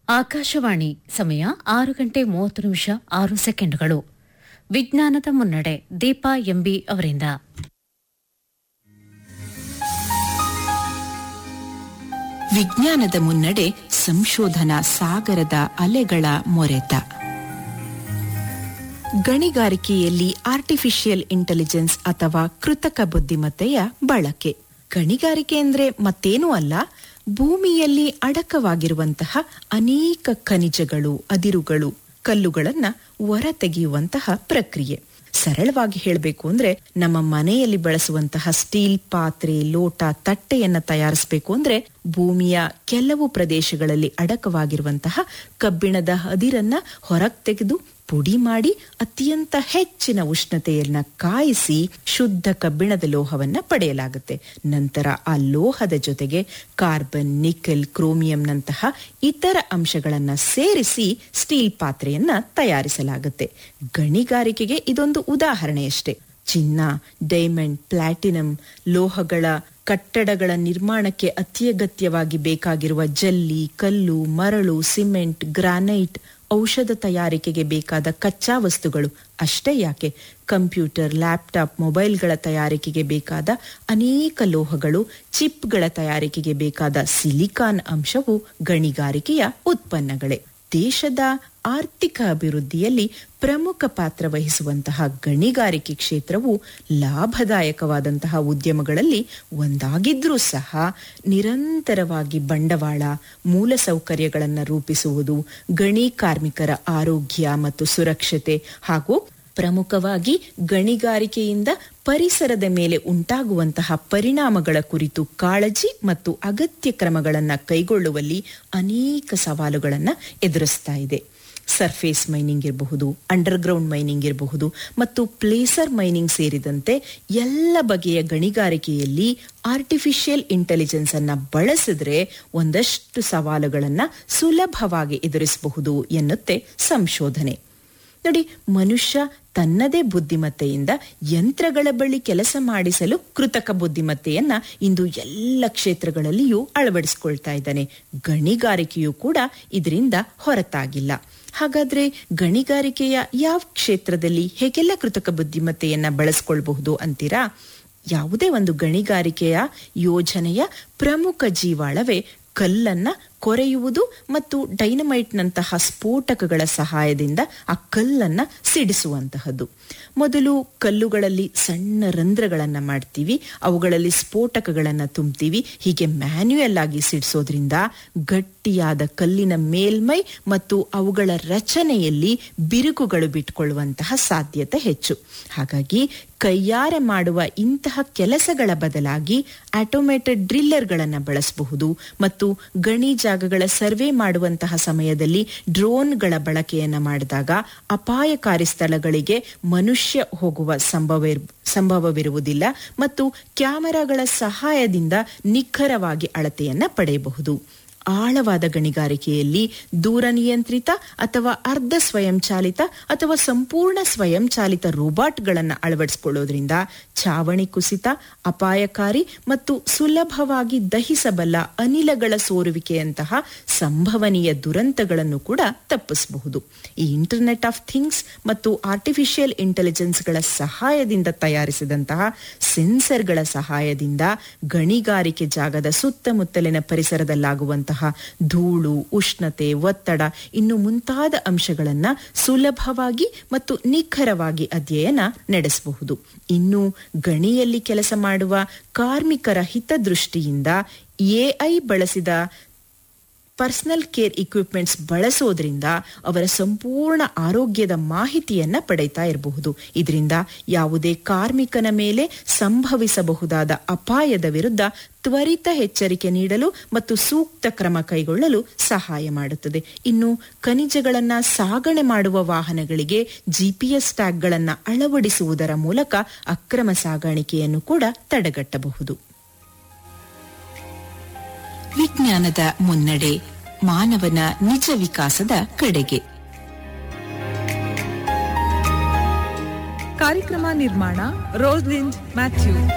ಆಕಾಶವಾಣಿ ಸಮಯ ಆರು ಗಂಟೆ ಮೂವತ್ತು ನಿಮಿಷ ಆರು ಸೆಕೆಂಡ್ಗಳು ವಿಜ್ಞಾನದ ಮುನ್ನಡೆ ದೀಪಾ ಎಂಬಿ ಅವರಿಂದ ವಿಜ್ಞಾನದ ಮುನ್ನಡೆ ಸಂಶೋಧನಾ ಸಾಗರದ ಅಲೆಗಳ ಮೊರೆತ ಗಣಿಗಾರಿಕೆಯಲ್ಲಿ ಆರ್ಟಿಫಿಷಿಯಲ್ ಇಂಟೆಲಿಜೆನ್ಸ್ ಅಥವಾ ಕೃತಕ ಬುದ್ಧಿಮತ್ತೆಯ ಬಳಕೆ ಗಣಿಗಾರಿಕೆ ಅಂದ್ರೆ ಮತ್ತೇನೂ ಅಲ್ಲ ಭೂಮಿಯಲ್ಲಿ ಅಡಕವಾಗಿರುವಂತಹ ಅನೇಕ ಖನಿಜಗಳು ಅದಿರುಗಳು ಕಲ್ಲುಗಳನ್ನ ಹೊರತೆಗೆಯುವಂತಹ ಪ್ರಕ್ರಿಯೆ ಸರಳವಾಗಿ ಹೇಳಬೇಕು ಅಂದ್ರೆ ನಮ್ಮ ಮನೆಯಲ್ಲಿ ಬಳಸುವಂತಹ ಸ್ಟೀಲ್ ಪಾತ್ರೆ ಲೋಟ ತಟ್ಟೆಯನ್ನ ತಯಾರಿಸಬೇಕು ಅಂದ್ರೆ ಭೂಮಿಯ ಕೆಲವು ಪ್ರದೇಶಗಳಲ್ಲಿ ಅಡಕವಾಗಿರುವಂತಹ ಕಬ್ಬಿಣದ ಅದಿರನ್ನ ಹೊರಗೆ ತೆಗೆದು ಪುಡಿ ಮಾಡಿ ಅತ್ಯಂತ ಹೆಚ್ಚಿನ ಉಷ್ಣತೆಯನ್ನ ಕಾಯಿಸಿ ಶುದ್ಧ ಕಬ್ಬಿಣದ ಲೋಹವನ್ನ ಪಡೆಯಲಾಗುತ್ತೆ ನಂತರ ಆ ಲೋಹದ ಜೊತೆಗೆ ಕಾರ್ಬನ್ ನಿಕೆಲ್ ಕ್ರೋಮಿಯಂನಂತಹ ಇತರ ಅಂಶಗಳನ್ನ ಸೇರಿಸಿ ಸ್ಟೀಲ್ ಪಾತ್ರೆಯನ್ನ ತಯಾರಿಸಲಾಗುತ್ತೆ ಗಣಿಗಾರಿಕೆಗೆ ಇದೊಂದು ಉದಾಹರಣೆಯಷ್ಟೇ ಚಿನ್ನ ಡೈಮಂಡ್ ಪ್ಲಾಟಿನಂ ಲೋಹಗಳ ಕಟ್ಟಡಗಳ ನಿರ್ಮಾಣಕ್ಕೆ ಅತ್ಯಗತ್ಯವಾಗಿ ಬೇಕಾಗಿರುವ ಜಲ್ಲಿ ಕಲ್ಲು ಮರಳು ಸಿಮೆಂಟ್ ಗ್ರಾನೈಟ್ ಔಷಧ ತಯಾರಿಕೆಗೆ ಬೇಕಾದ ಕಚ್ಚಾ ವಸ್ತುಗಳು ಅಷ್ಟೇ ಯಾಕೆ ಕಂಪ್ಯೂಟರ್ ಲ್ಯಾಪ್ಟಾಪ್ ಮೊಬೈಲ್ಗಳ ತಯಾರಿಕೆಗೆ ಬೇಕಾದ ಅನೇಕ ಲೋಹಗಳು ಚಿಪ್ಗಳ ತಯಾರಿಕೆಗೆ ಬೇಕಾದ ಸಿಲಿಕಾನ್ ಅಂಶವು ಗಣಿಗಾರಿಕೆಯ ಉತ್ಪನ್ನಗಳೇ ದೇಶದ ಆರ್ಥಿಕ ಅಭಿವೃದ್ಧಿಯಲ್ಲಿ ಪ್ರಮುಖ ಪಾತ್ರ ವಹಿಸುವಂತಹ ಗಣಿಗಾರಿಕೆ ಕ್ಷೇತ್ರವು ಲಾಭದಾಯಕವಾದಂತಹ ಉದ್ಯಮಗಳಲ್ಲಿ ಒಂದಾಗಿದ್ರೂ ಸಹ ನಿರಂತರವಾಗಿ ಬಂಡವಾಳ ಮೂಲಸೌಕರ್ಯಗಳನ್ನು ರೂಪಿಸುವುದು ಗಣಿ ಕಾರ್ಮಿಕರ ಆರೋಗ್ಯ ಮತ್ತು ಸುರಕ್ಷತೆ ಹಾಗೂ ಪ್ರಮುಖವಾಗಿ ಗಣಿಗಾರಿಕೆಯಿಂದ ಪರಿಸರದ ಮೇಲೆ ಉಂಟಾಗುವಂತಹ ಪರಿಣಾಮಗಳ ಕುರಿತು ಕಾಳಜಿ ಮತ್ತು ಅಗತ್ಯ ಕ್ರಮಗಳನ್ನು ಕೈಗೊಳ್ಳುವಲ್ಲಿ ಅನೇಕ ಸವಾಲುಗಳನ್ನು ಎದುರಿಸ್ತಾ ಇದೆ ಸರ್ಫೇಸ್ ಮೈನಿಂಗ್ ಇರಬಹುದು ಅಂಡರ್ಗ್ರೌಂಡ್ ಮೈನಿಂಗ್ ಇರಬಹುದು ಮತ್ತು ಪ್ಲೇಸರ್ ಮೈನಿಂಗ್ ಸೇರಿದಂತೆ ಎಲ್ಲ ಬಗೆಯ ಗಣಿಗಾರಿಕೆಯಲ್ಲಿ ಆರ್ಟಿಫಿಷಿಯಲ್ ಇಂಟೆಲಿಜೆನ್ಸ್ ಅನ್ನ ಬಳಸಿದ್ರೆ ಒಂದಷ್ಟು ಸವಾಲುಗಳನ್ನ ಸುಲಭವಾಗಿ ಎದುರಿಸಬಹುದು ಎನ್ನುತ್ತೆ ಸಂಶೋಧನೆ ನೋಡಿ ಮನುಷ್ಯ ತನ್ನದೇ ಬುದ್ಧಿಮತ್ತೆಯಿಂದ ಯಂತ್ರಗಳ ಬಳಿ ಕೆಲಸ ಮಾಡಿಸಲು ಕೃತಕ ಬುದ್ಧಿಮತ್ತೆಯನ್ನ ಇಂದು ಎಲ್ಲ ಕ್ಷೇತ್ರಗಳಲ್ಲಿಯೂ ಅಳವಡಿಸಿಕೊಳ್ತಾ ಇದ್ದಾನೆ ಗಣಿಗಾರಿಕೆಯೂ ಕೂಡ ಇದರಿಂದ ಹೊರತಾಗಿಲ್ಲ ಹಾಗಾದ್ರೆ ಗಣಿಗಾರಿಕೆಯ ಯಾವ ಕ್ಷೇತ್ರದಲ್ಲಿ ಹೇಗೆಲ್ಲ ಕೃತಕ ಬುದ್ಧಿಮತ್ತೆಯನ್ನ ಬಳಸ್ಕೊಳ್ಬಹುದು ಅಂತೀರಾ ಯಾವುದೇ ಒಂದು ಗಣಿಗಾರಿಕೆಯ ಯೋಜನೆಯ ಪ್ರಮುಖ ಜೀವಾಳವೇ ಕಲ್ಲನ್ನ ಕೊರೆಯುವುದು ಮತ್ತು ಡೈನಮೈಟ್ನಂತಹ ಸ್ಫೋಟಕಗಳ ಸಹಾಯದಿಂದ ಆ ಕಲ್ಲನ್ನ ಸಿಡಿಸುವಂತಹದ್ದು ಮೊದಲು ಕಲ್ಲುಗಳಲ್ಲಿ ಸಣ್ಣ ರಂಧ್ರಗಳನ್ನ ಮಾಡ್ತೀವಿ ಅವುಗಳಲ್ಲಿ ಸ್ಫೋಟಕಗಳನ್ನ ತುಂಬ್ತೀವಿ ಹೀಗೆ ಮ್ಯಾನ್ಯುಯಲ್ ಆಗಿ ಸಿಡಿಸೋದ್ರಿಂದ ಗಟ್ಟಿಯಾದ ಕಲ್ಲಿನ ಮೇಲ್ಮೈ ಮತ್ತು ಅವುಗಳ ರಚನೆಯಲ್ಲಿ ಬಿರುಕುಗಳು ಬಿಟ್ಕೊಳ್ಳುವಂತಹ ಸಾಧ್ಯತೆ ಹೆಚ್ಚು ಹಾಗಾಗಿ ಕೈಯಾರೆ ಮಾಡುವ ಇಂತಹ ಕೆಲಸಗಳ ಬದಲಾಗಿ ಆಟೋಮೇಟೆಡ್ ಡ್ರಿಲ್ಲರ್ಗಳನ್ನು ಬಳಸಬಹುದು ಮತ್ತು ಗಣಿ ಜಾಗಗಳ ಸರ್ವೆ ಮಾಡುವಂತಹ ಸಮಯದಲ್ಲಿ ಡ್ರೋನ್ಗಳ ಬಳಕೆಯನ್ನ ಮಾಡಿದಾಗ ಅಪಾಯಕಾರಿ ಸ್ಥಳಗಳಿಗೆ ಮನುಷ್ಯ ಹೋಗುವ ಸಂಭವ ಸಂಭವವಿರುವುದಿಲ್ಲ ಮತ್ತು ಕ್ಯಾಮೆರಾಗಳ ಸಹಾಯದಿಂದ ನಿಖರವಾಗಿ ಅಳತೆಯನ್ನ ಪಡೆಯಬಹುದು ಆಳವಾದ ಗಣಿಗಾರಿಕೆಯಲ್ಲಿ ದೂರ ನಿಯಂತ್ರಿತ ಅಥವಾ ಅರ್ಧ ಸ್ವಯಂಚಾಲಿತ ಅಥವಾ ಸಂಪೂರ್ಣ ಸ್ವಯಂಚಾಲಿತ ರೋಬೋಟ್ಗಳನ್ನು ಅಳವಡಿಸಿಕೊಳ್ಳೋದ್ರಿಂದ ಛಾವಣಿ ಕುಸಿತ ಅಪಾಯಕಾರಿ ಮತ್ತು ಸುಲಭವಾಗಿ ದಹಿಸಬಲ್ಲ ಅನಿಲಗಳ ಸೋರುವಿಕೆಯಂತಹ ಸಂಭವನೀಯ ದುರಂತಗಳನ್ನು ಕೂಡ ತಪ್ಪಿಸಬಹುದು ಈ ಇಂಟರ್ನೆಟ್ ಆಫ್ ಥಿಂಗ್ಸ್ ಮತ್ತು ಆರ್ಟಿಫಿಷಿಯಲ್ ಇಂಟೆಲಿಜೆನ್ಸ್ಗಳ ಸಹಾಯದಿಂದ ತಯಾರಿಸಿದಂತಹ ಸೆನ್ಸರ್ಗಳ ಸಹಾಯದಿಂದ ಗಣಿಗಾರಿಕೆ ಜಾಗದ ಸುತ್ತಮುತ್ತಲಿನ ಪರಿಸರದಲ್ಲಾಗುವಂತಹ ಧೂಳು ಉಷ್ಣತೆ ಒತ್ತಡ ಇನ್ನು ಮುಂತಾದ ಅಂಶಗಳನ್ನ ಸುಲಭವಾಗಿ ಮತ್ತು ನಿಖರವಾಗಿ ಅಧ್ಯಯನ ನಡೆಸಬಹುದು ಇನ್ನು ಗಣಿಯಲ್ಲಿ ಕೆಲಸ ಮಾಡುವ ಕಾರ್ಮಿಕರ ಹಿತದೃಷ್ಟಿಯಿಂದ ಎಐ ಬಳಸಿದ ಪರ್ಸನಲ್ ಕೇರ್ ಇಕ್ವಿಪ್ಮೆಂಟ್ಸ್ ಬಳಸೋದ್ರಿಂದ ಅವರ ಸಂಪೂರ್ಣ ಆರೋಗ್ಯದ ಮಾಹಿತಿಯನ್ನ ಪಡೆಯುತ್ತಾ ಇರಬಹುದು ಇದರಿಂದ ಯಾವುದೇ ಕಾರ್ಮಿಕನ ಮೇಲೆ ಸಂಭವಿಸಬಹುದಾದ ಅಪಾಯದ ವಿರುದ್ಧ ತ್ವರಿತ ಎಚ್ಚರಿಕೆ ನೀಡಲು ಮತ್ತು ಸೂಕ್ತ ಕ್ರಮ ಕೈಗೊಳ್ಳಲು ಸಹಾಯ ಮಾಡುತ್ತದೆ ಇನ್ನು ಖನಿಜಗಳನ್ನ ಸಾಗಣೆ ಮಾಡುವ ವಾಹನಗಳಿಗೆ ಜಿಪಿಎಸ್ ಟ್ಯಾಗ್ಗಳನ್ನ ಅಳವಡಿಸುವುದರ ಮೂಲಕ ಅಕ್ರಮ ಸಾಗಾಣಿಕೆಯನ್ನು ಕೂಡ ತಡೆಗಟ್ಟಬಹುದು ವಿಜ್ಞಾನದ ಮುನ್ನಡೆ ಮಾನವನ ನಿಜ ವಿಕಾಸದ ಕಡೆಗೆ ಕಾರ್ಯಕ್ರಮ ನಿರ್ಮಾಣ ರೋಸ್ಲಿಂಡ್ ಮ್ಯಾಥ್ಯೂ